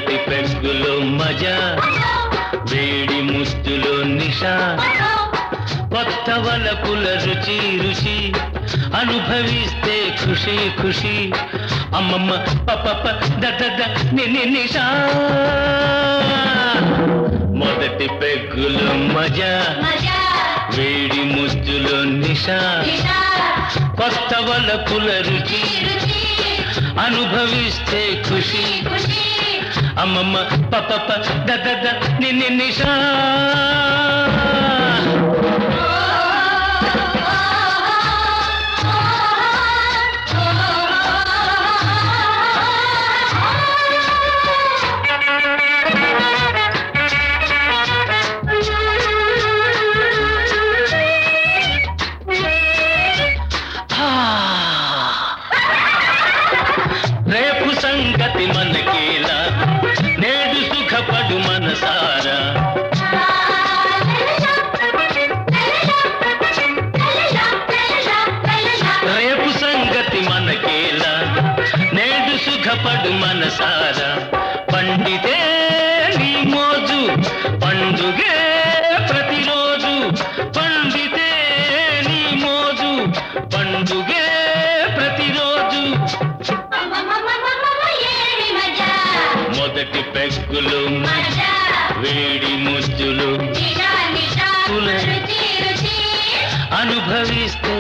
మొదటి పెగ్గులో మజా వేడి ముస్తులో నిషా కొత్త వలపుల రుచి రుచి అనుభవిస్తే ఖుషి ఖుషి అమ్మమ్మ పప దద నిని నిషా మొదటి పెగ్గులో మజా మజా వేడి ముద్దులో నిషా నిషా కొత్త వలపుల రుచి రుచి అనుభవిస్తే ఖుషి ఖుషి అమ్మమ్మ పప దద నిని నిషా ఆ. రేపు సంగతి మనకేలా నేడు సుఖపడు మనసారా రేపు సంగతి మనకేలా నేడు సుఖపడు మనసారా పండితే నీ మోజు పండుగే ప్రతిరోజు పండితే నీ మోజు పండుగే ప్రతిరోజు మొదటి పెగ్గులు వేడి ముద్దులు అనుభవిస్తే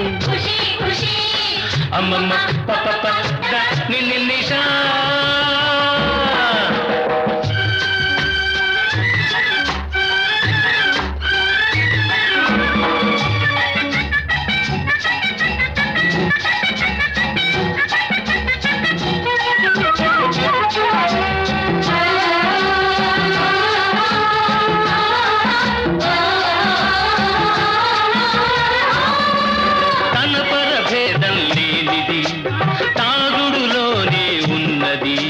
అమ్మమ్మ పప నిన్ను నిషా తన పరభేదం లేనిది తాగుడులోనే ఉన్నది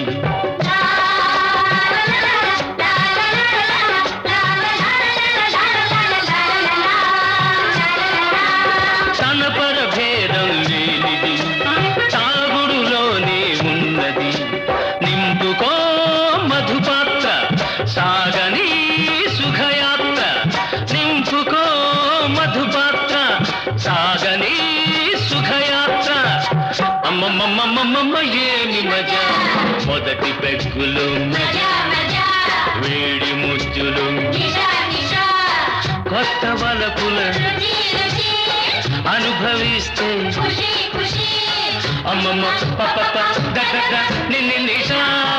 తన పరభేదం లేనిది తాగుడులోనే ఉన్నది నింపుకో మధుపాత్ర సాగని సుఖయాత్ర నింపుకో మధుపాత్ర సాగని సుఖయాత్ర అమ్మమ్మమ్మమ్మమ్మ ఏమి మజా మొదటి పెగ్గులు మజా వేడి ముద్దులు కొత్త వలపుల అనుభవిస్తే ఖుషి ఖుషి అమ్మమ్మ పప నిన్ను నిషా